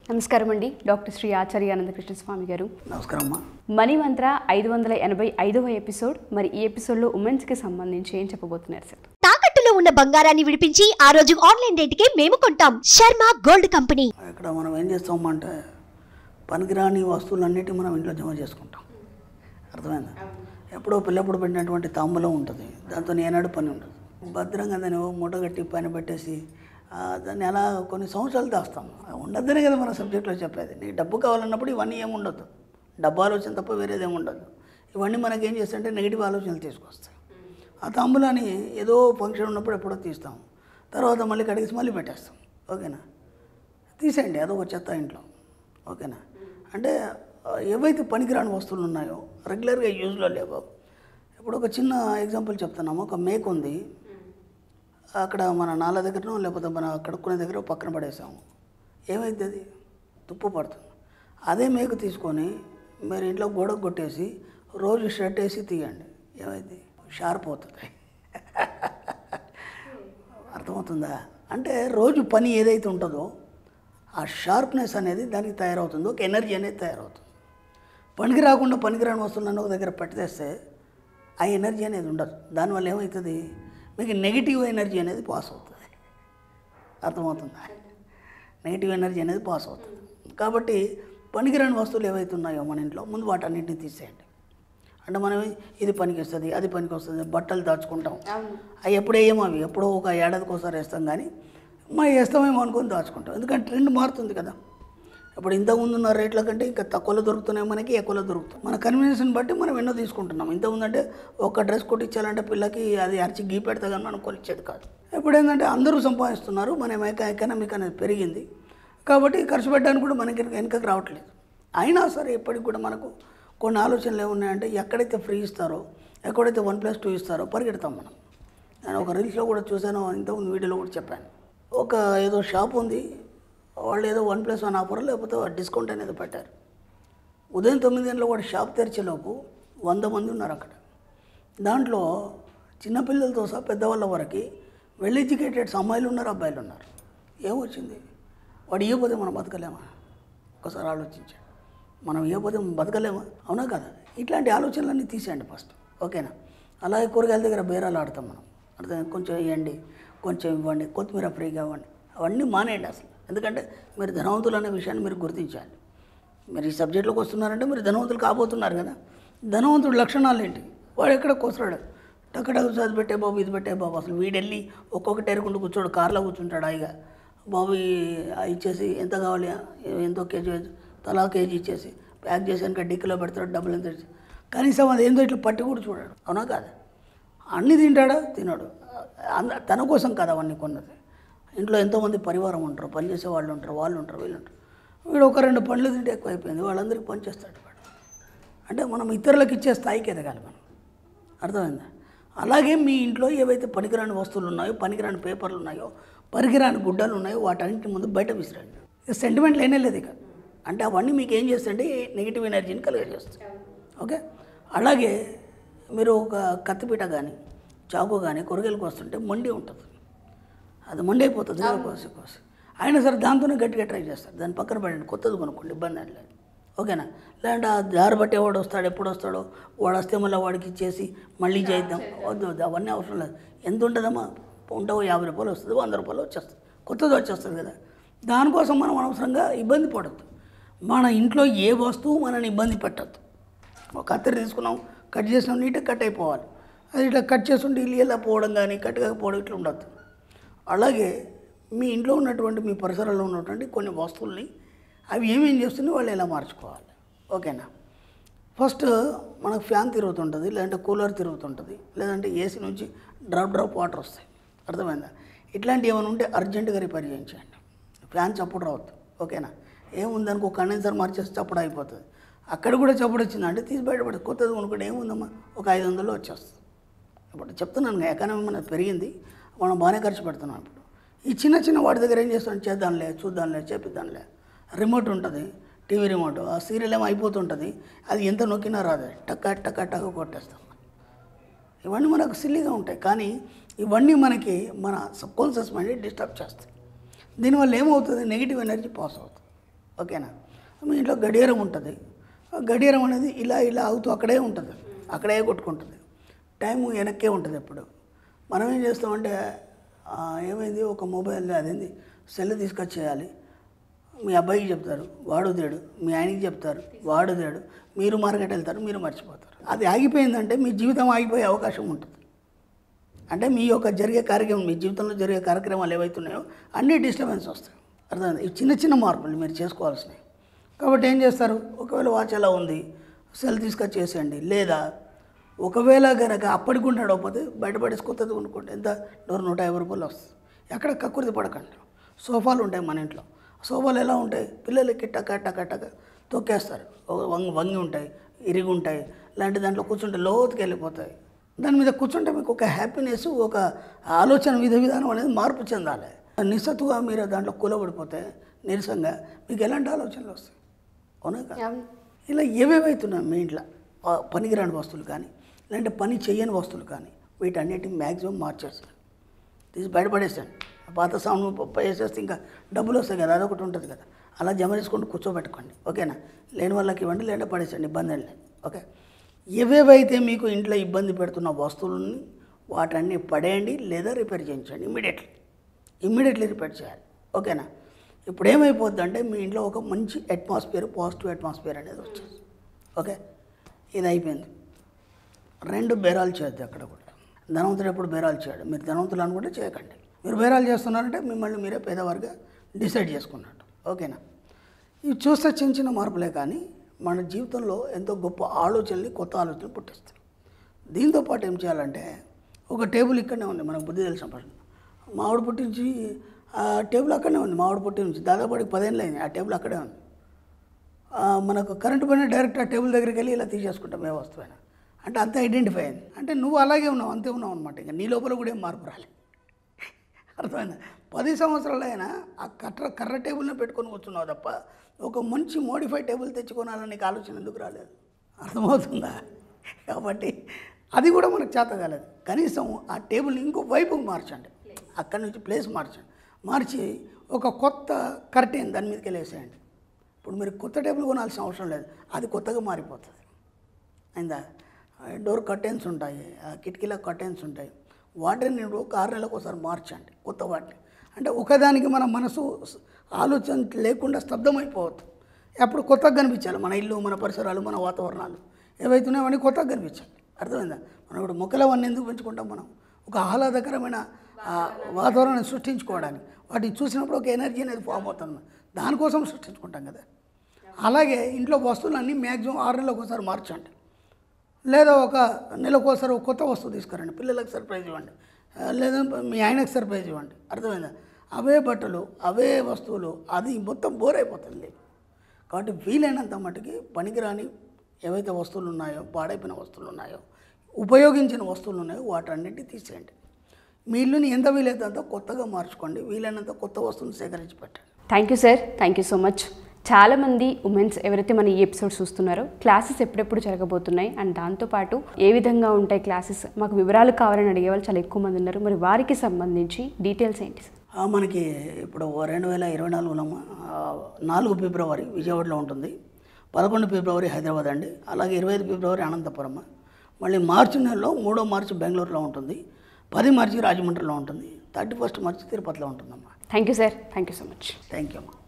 నమస్కారం అండి డాక్టర్ శ్రీ ఆచార్య అనంతకృష్ణ స్వామి గారు నమస్కారం అమ్మా మనీ మంత్ర ఐదు వందల ఎనభై ఐదవ ఎపిసోడ్ మరి ఈ ఎపిసోడ్లో ఉమెన్స్కి సంబంధించి ఏం చెప్పబోతున్నారు సార్ తాకట్టులో ఉన్న బంగారాన్ని విడిపించి ఆ రోజు ఆన్లైన్ రేటుకే మేము కొంటాం శర్మ గోల్డ్ కంపెనీ ఇక్కడ మనం ఏం చేస్తామంటే పనికిరాని వస్తువులన్నిటి మనం ఇంట్లో జమ చేసుకుంటాం అర్థమైందా ఎప్పుడో పిల్లప్పుడు పెట్టినటువంటి తాంబూలం ఉంటుంది దాంతో ఏనాడు పని ఉండదు భద్రంగా దాన్ని ఓ మూట కట్టి పైన పెట్టేసి ఆ, దాన్ని అలా కొన్ని సంవత్సరాలు దాస్తాం ఉండద్దనే కదా మన సబ్జెక్ట్లో చెప్పేది నీకు డబ్బు కావాలన్నప్పుడు ఇవన్నీ ఏమి ఉండదు డబ్బు ఆలోచన తప్ప వేరేది ఏమి ఉండదు ఇవన్నీ మనకి ఏం చేస్తాయంటే నెగిటివ్ ఆలోచనలు తీసుకొస్తాయి ఆ తాంబూలాన్ని ఏదో ఫంక్షన్ ఉన్నప్పుడు ఎప్పుడో తీస్తాం తర్వాత మళ్ళీ కడిగేసి మళ్ళీ పెట్టేస్తాం ఓకేనా తీసేయండి అదొక చెత్త ఇంట్లో ఓకేనా అంటే ఆ, ఏవైతే పనికిరాని వస్తువులు ఉన్నాయో రెగ్యులర్గా యూజ్లో లేవో ఇప్పుడు ఒక చిన్న ఎగ్జాంపుల్ చెప్తున్నాము ఒక మేక్ ఉంది అక్కడ మన నాల దగ్గరనో లేకపోతే మన కడుక్కునే దగ్గర పక్కన పడేసాము ఏమైంది అది తుప్పు పడుతుంది అదే మేకు తీసుకొని మీరు ఇంట్లో గోడకు కొట్టేసి రోజు షర్ట్ వేసి తీయండి ఏమైంది షార్ప్ అవుతుంది అర్థమవుతుందా అంటే రోజు పని ఏదైతే ఉంటుందో ఆ షార్ప్నెస్ అనేది దానికి తయారవుతుంది ఒక ఎనర్జీ అనేది తయారవుతుంది పనికి రాకుండా పనికిరాని వస్తువులను ఒక దగ్గర పెట్టేస్తే ఆ ఎనర్జీ అనేది ఉండదు దానివల్ల ఏమవుతుంది మీకు నెగిటివ్ ఎనర్జీ అనేది పాస్ అవుతుంది అర్థమవుతుందా నెగిటివ్ ఎనర్జీ అనేది పాస్ అవుతుంది కాబట్టి పనికిరాని వస్తువులు ఏవైతే ఉన్నాయో మన ఇంట్లో ముందు వాటన్నిటిని తీసేయండి అంటే మనం ఇది పనికి వస్తుంది అది పనికి వస్తుంది బట్టలు దాచుకుంటాం అవి ఎప్పుడు వేయము అవి ఎప్పుడో ఒక ఏడాదికి ఒకసారి వేస్తాం కానీ మా వేస్తామేమో అనుకొని దాచుకుంటాం ఎందుకంటే ట్రెండ్ మారుతుంది కదా ఇప్పుడు ఇంతకుముందు ఉన్న రేట్ల కంటే ఇంకా తక్కువలో దొరుకుతున్నాయి మనకి ఎక్కువలో దొరుకుతాయి మన కన్వీనియన్స్ని బట్టి మనం ఎన్నో తీసుకుంటున్నాం ఇంతకుముందు అంటే ఒక డ్రెస్ కొట్టించాలంటే పిల్లకి అది అరిచి గీ పెడతా కానీ మనం కొనిచ్చేది కాదు ఇప్పుడు ఏంటంటే అందరూ సంపాదిస్తున్నారు మన ఎక- ఎకనామిక్ అనేది పెరిగింది కాబట్టి ఖర్చు పెట్టడానికి కూడా మనకి వెనకకి రావట్లేదు అయినా సరే ఇప్పటికి కూడా మనకు కొన్ని ఆలోచనలు ఏమున్నాయంటే ఎక్కడైతే ఫ్రీ ఇస్తారో ఎక్కడైతే వన్ ప్లస్ టూ ఇస్తారో పరిగెడతాం మనం నేను ఒక రీల్స్లో కూడా చూశాను ఇంతకుముందు వీడియోలో కూడా చెప్పాను ఒక ఏదో షాప్ ఉంది వాళ్ళు ఏదో వన్ ప్లస్ వన్ ఆఫర్ లేకపోతే డిస్కౌంట్ అనేది పెట్టారు ఉదయం తొమ్మిది గంటల కూడా షాప్ తెరిచేలోపు వంద మంది ఉన్నారు అక్కడ దాంట్లో చిన్నపిల్లలతో సహా పెద్దవాళ్ళ వరకు వెల్ ఎడ్యుకేటెడ్స్ అమ్మాయిలు ఉన్నారు అబ్బాయిలు ఉన్నారు ఏమొచ్చింది వాడు ఇవ్వకపోతే మనం బతకలేమా ఒకసారి ఆలోచించండి మనం ఇవ్వకపోతే మనం బతకలేమా అవునా కదా ఇట్లాంటి ఆలోచనలన్నీ తీసేయండి ఫస్ట్ ఓకేనా అలాగే కూరగాయల దగ్గర బేరాలు ఆడతాం మనం అర్థం కొంచెం ఇవ్వండి కొంచెం ఇవ్వండి కొత్తిమీర ఫ్రీగా ఇవ్వండి అవన్నీ మానేయండి అసలు ఎందుకంటే మీరు ధనవంతులు అనే విషయాన్ని మీరు గుర్తించాలి మీరు ఈ సబ్జెక్టులోకి వస్తున్నారంటే మీరు ధనవంతులు కాబోతున్నారు కదా ధనవంతుడు లక్షణాలు ఏంటి వాడు ఎక్కడ కోసరాడు టక్కడకు చదివి పెట్టే బాబు ఇది పెట్టే బాబు అసలు వీడెళ్ళి ఒక్కొక్కటి ఎరుకుంటూ కూర్చోడు కార్లో కూర్చుంటాడు హాయిగా బాబు ఈ- ఆ ఇచ్చేసి ఎంత కావాలి ఎంతో కేజీ తలా కేజీ ఇచ్చేసి ప్యాక్ చేసి వెనక డిక్కీలో పెడతాడు డబ్బులు ఎంత ఇచ్చి- కనీసం అది ఏందో ఇట్లా పట్టి కూడా చూడాడు అవునా కాదా అన్నీ తింటాడా తినడు అంద- తన కోసం కదా అవన్నీ కొన్నది ఇంట్లో ఎంతోమంది పరివారం ఉంటారు పనిచేసే వాళ్ళు ఉంటారు వాళ్ళు ఉంటారు వీళ్ళు ఉంటారు వీడు ఒక రెండు పండ్లు తింటే ఎక్కువైపోయింది వాళ్ళందరికీ పనిచేస్తాడు వాడు అంటే మనం ఇతరులకు ఇచ్చే స్థాయికి ఎదగాలి మనం అర్థమైందా అలాగే మీ ఇంట్లో ఏవైతే పనికిరాని వస్తువులు ఉన్నాయో పనికిరాని పేపర్లు ఉన్నాయో పనికిరాని గుడ్డలు ఉన్నాయో వాటన్నిటి ముందు బయట విసిరండి ఇక సెంటిమెంట్ లేనే లేదు ఇక అంటే అవన్నీ మీకు ఏం చేస్తాయంటే నెగిటివ్ ఎనర్జీని కలిగజేస్తాయి ఓకే అలాగే మీరు ఒక కత్తిపీట కానీ చాకు కానీ కూరగాయలకు వస్తుంటే మండి ఉంటుంది అది మండి అయిపోతుంది కదా కోసి కోసి అయినా సరే దాంతోనే గట్టిగా ట్రై చేస్తారు దాన్ని పక్కన పడండి కొత్తది కొనుక్కోండి ఇబ్బంది ఏం లేదు ఓకేనా లేదంటే ఆ దారి బట్టే వాడు వస్తాడు ఎప్పుడు వస్తాడో వాడు వస్తే మళ్ళీ వాడికి ఇచ్చేసి మళ్ళీ చేద్దాం వద్దు వద్దు అవన్నీ అవసరం లేదు ఎంత ఉంటుందమ్మా ఉంటావు యాభై రూపాయలు వస్తుంది వంద రూపాయలు వచ్చేస్తుంది కొత్తది వచ్చేస్తుంది కదా దానికోసం మనం అనవసరంగా ఇబ్బంది పడద్దు మన ఇంట్లో ఏ వస్తువు మనని ఇబ్బంది పెట్టద్దు ఒక కత్తెర తీసుకున్నాం కట్ చేసినాం నీట్గా కట్ అయిపోవాలి అది ఇట్లా కట్ చేస్తుంటే ఇల్లు ఇలా పోవడం కానీ కట్ కాకపోవడం ఇట్లా ఉండద్దు అలాగే మీ ఇంట్లో ఉన్నటువంటి మీ పరిసరాల్లో ఉన్నటువంటి కొన్ని వస్తువుల్ని అవి ఏమేం చేస్తున్నాయి వాళ్ళు ఎలా మార్చుకోవాలి ఓకేనా ఫస్ట్ మనకు ఫ్యాన్ తిరుగుతుంటుంది లేదంటే కూలర్ తిరుగుతుంటుంది లేదంటే ఏసీ నుంచి డ్రాప్ డ్రాప్ వాటర్ వస్తాయి అర్థమైందా ఇట్లాంటివి ఏమైనా ఉంటే అర్జెంటుగా రిపేర్ చేయించండి ఫ్యాన్ చప్పుడు రావద్దు ఓకేనా ఏముందనుకో కండెన్సర్ మార్చేసి చప్పుడు అయిపోతుంది అక్కడ కూడా చప్పుడు వచ్చింది అంటే తీసి బయటపడి కొత్తది కొనుక్కుంటే ఏముందమ్మా ఒక ఐదు వందలు వచ్చేస్తుంది ఇప్పుడు చెప్తున్నాను కదా, ఎకానమీ మనది పెరిగింది మనం బాగానే ఖర్చు పెడుతున్నాం ఇప్పుడు ఈ చిన్న చిన్న వాటి దగ్గర ఏం చేస్తాం చేద్దాంలే చూద్దాంలే చేపిద్దాంలే రిమోట్ ఉంటుంది టీవీ రిమోట్ ఆ సీరియల్ ఏమో అయిపోతుంటుంది అది ఎంత నొక్కినా రాదు టక్క టక్క టక్క కొట్టేస్తాం ఇవన్నీ మనకు సిల్లీగా ఉంటాయి కానీ ఇవన్నీ మనకి మన సబ్కాన్షియస్ మైండ్ డిస్టర్బ్ చేస్తాయి దీనివల్ల ఏమవుతుంది నెగిటివ్ ఎనర్జీ పాస్ అవుతుంది ఓకేనా మీ ఇంట్లో గడియారం ఉంటుంది ఆ గడియారం అనేది ఇలా ఇలా అవుతూ అక్కడే ఉంటుంది అక్కడే కొట్టుకుంటుంది టైం వెనక్కే ఉంటుంది ఎప్పుడు మనం ఏం చేస్తామంటే ఆ, ఏమైంది ఒక మొబైల్ అదేంది సెల్ తీసుకొచ్చేయాలి మీ అబ్బాయికి చెప్తారు వాడు తేడు మీ ఆయనకి చెప్తారు వాడు తేడు మీరు మార్కెట్ వెళ్తారు మీరు మర్చిపోతారు అది ఆగిపోయిందంటే మీ జీవితం ఆగిపోయే అవకాశం ఉంటుంది అంటే మీ యొక్క జరిగే కార్యక్రమం మీ జీవితంలో జరిగే కార్యక్రమాలు ఏవైతున్నాయో అన్నీ డిస్టర్బెన్స్ వస్తాయి అర్థమైంది ఈ చిన్న చిన్న మార్పులు మీరు చేసుకోవాల్సినవి కాబట్టి ఏం చేస్తారు ఒకవేళ వాచ్ ఎలా ఉంది సెల్ తీసుకొచ్చేసేయండి లేదా ఒకవేళ కనుక అప్పటికి నడవకపోతే బయటపడేసి కొత్తది కొనుక్కోండి ఎంత నూరు నూట యాభై రూపాయలు వస్తుంది ఎక్కడ కక్కుర్తి పడకండి సోఫాలు ఉంటాయి మన ఇంట్లో సోఫాలు ఎలా ఉంటాయి పిల్లలకి టక టక టక తొక్కేస్తారు ఒక వంగి వంగి ఉంటాయి ఇరిగి ఉంటాయి లాంటి దాంట్లో కూర్చుంటే లోతుకి వెళ్ళిపోతాయి దాని మీద కూర్చుంటే మీకు ఒక హ్యాపీనెస్ ఒక ఆలోచన విధ విధానం అనేది మార్పు చెందాలి నిస్సత్తుగా మీరు దాంట్లో కూలబడిపోతే నీరసంగా మీకు ఎలాంటి ఆలోచనలు వస్తాయి అవునా కదా ఇలా ఏవేవైతున్నాయి మీ ఇంట్లో ఆ పనికిరాని వస్తువులు కానీ లేదంటే పని చేయని వస్తువులు కానీ వీటన్నిటిని మ్యాక్సిమం మార్చేస్తాను తీసి బయటపడేస్తాను పాత సౌండ్ వేసేస్తే ఇంకా డబ్బులు వస్తాయి కదా అదొకటి ఉంటుంది కదా అలా జమ చేసుకుంటూ కూర్చోబెట్టుకోండి ఓకేనా లేని వాళ్ళకి ఇవ్వండి లేదంటే పడేసండి ఇబ్బంది ఏం లేదు ఓకే ఏవేవైతే మీకు ఇంట్లో ఇబ్బంది పెడుతున్న వస్తువులని వాటన్ని పడేయండి లేదా రిపేర్ చేయించండి ఇమ్మీడియట్లీ ఇమ్మీడియట్లీ రిపేర్ చేయాలి ఓకేనా ఇప్పుడు ఏమైపోద్ది అంటే మీ ఇంట్లో ఒక మంచి అట్మాస్ఫియర్ పాజిటివ్ అట్మాస్ఫియర్ అనేది వచ్చేది ఓకే ఇది అయిపోయింది రెండు బేరాలు చేయొద్దు అక్కడ కూడా ధనవంతుడు ఎప్పుడు బేరాలు చేయడు మీరు ధనవంతులు అనుకుంటే చేయకండి మీరు బేరాలు చేస్తున్నారంటే మిమ్మల్ని మీరే పేదవారిగా డిసైడ్ చేసుకున్నట్టు ఓకేనా ఇవి చూస్తే చిన్న చిన్న మార్పులే కానీ మన జీవితంలో ఎంతో గొప్ప ఆలోచనలు కొత్త ఆలోచనలు పుట్టిస్తాయి దీంతో పాటు ఏం చేయాలంటే ఒక టేబుల్ ఇక్కడనే ఉంది మనకు బుద్ధి తెలిసిన పర్సన్ మామిడి పుట్టి నుంచి ఆ టేబుల్ అక్కడనే ఉంది మామిడి పుట్టి నుంచి దాదాపు పదేళ్ళు అయింది ఆ టేబుల్ అక్కడే ఉంది ఆ, మనకు కరెంటు పైన డైరెక్ట్ ఆ టేబుల్ దగ్గరికి వెళ్ళి ఇలా తీసేసుకుంటాం ఏ వస్తువైనా అంటే అంత ఐడెంటిఫై అయింది అంటే నువ్వు అలాగే ఉన్నావు అంతే ఉన్నావు అనమాట ఇంకా నీ లోపల కూడా ఏం మార్పు రాలేదు అర్థమైందా పది సంవత్సరాలు అయినా ఆ కర్ర కర్ర టేబుల్ని పెట్టుకొని కూర్చున్నావు తప్ప ఒక మంచి మోడిఫై టేబుల్ తెచ్చుకోనాలని నీకు ఆలోచన ఎందుకు రాలేదు అర్థమవుతుందా కాబట్టి అది కూడా మనకు చేత కాలేదు కనీసం ఆ టేబుల్ని ఇంకో వైపుకు మార్చండి అక్కడి నుంచి ప్లేస్ మార్చండి మార్చి ఒక కొత్త కర్టెన్ దాని మీదకి వెళ్ళేసేయండి ఇప్పుడు మీరు కొత్త టేబుల్ కొనాల్సిన అవసరం లేదు అది కొత్తగా మారిపోతుంది అయిందా డోర్ కర్టెన్స్ ఉంటాయి ఆ కిటికీల కర్టెన్స్ ఉంటాయి వాటిని మీరు ఒక ఆరు నెలలకు ఒకసారి మార్చండి కొత్త వాటిని అంటే ఒకదానికి మన మనసు స- ఆలోచన లేకుండా స్తబ్దమైపోవద్దు అప్పుడు కొత్తగా కనిపించాలి మన ఇల్లు మన పరిసరాలు మన వాతావరణాలు ఏవైతున్నాయో అవన్నీ కొత్తగా కనిపించాలి అర్థమైందా మనం ఇప్పుడు మొక్కలు అవన్నీ ఎందుకు పెంచుకుంటాం మనం ఒక ఆహ్లాదకరమైన ఆ, వాతావరణాన్ని సృష్టించుకోవడానికి వాటిని చూసినప్పుడు ఒక ఎనర్జీ అనేది ఫామ్ అవుతుంది దానికోసం సృష్టించుకుంటాం కదా అలాగే ఇంట్లో వస్తువులన్నీ మ్యాక్సిమం ఆరు నెలలకు ఒకసారి మార్చండి లేదా ఒక నెలకోసారి ఒక కొత్త వస్తువు తీసుకురండి పిల్లలకు సర్ప్రైజ్ ఇవ్వండి ఆ, లేదా మీ ఆయనకు సర్ప్రైజ్ ఇవ్వండి అర్థమైందా అవే బట్టలు అవే వస్తువులు అది మొత్తం బోర్ అయిపోతుంది లేదు కాబట్టి వీలైనంత మటుకి పనికిరాని ఏవైతే వస్తువులు ఉన్నాయో పాడైపోయిన వస్తువులు ఉన్నాయో ఉపయోగించిన వస్తువులు ఉన్నాయో వాటన్నిటిని తీసేయండి మీ ఇల్లుని ఎంత వీలైతే అంత కొత్తగా మార్చుకోండి వీలైనంత కొత్త వస్తువులు సేకరించి పెట్టండి thank you sir thank you so much చాలామంది ఉమెన్స్ ఎవరైతే మన ఈ ఎపిసోడ్ చూస్తున్నారో క్లాసెస్ ఎప్పుడెప్పుడు జరగబోతున్నాయి అండ్ దాంతోపాటు ఏ విధంగా ఉంటాయి క్లాసెస్ మాకు వివరాలు కావాలని అడిగే వాళ్ళు చాలా ఎక్కువ మంది ఉన్నారు మరి వారికి సంబంధించి డీటెయిల్స్ ఏంటి సార్ ఆ, మనకి ఇప్పుడు రెండు వేల ఇరవై నాలుగులో ఆ, నాలుగు ఫిబ్రవరి విజయవాడలో ఉంటుంది పదకొండు ఫిబ్రవరి హైదరాబాద్ అండి అలాగే ఇరవై ఐదు ఫిబ్రవరి అనంతపురం మళ్ళీ మార్చి నెలలో మూడో మార్చి బెంగళూరులో ఉంటుంది పది మార్చి రాజమండ్రిలో ఉంటుంది థర్టీ ఫస్ట్ మార్చి తిరుపతిలో ఉంటుందమ్మా thank you sir thank you so much thank you అమ్మా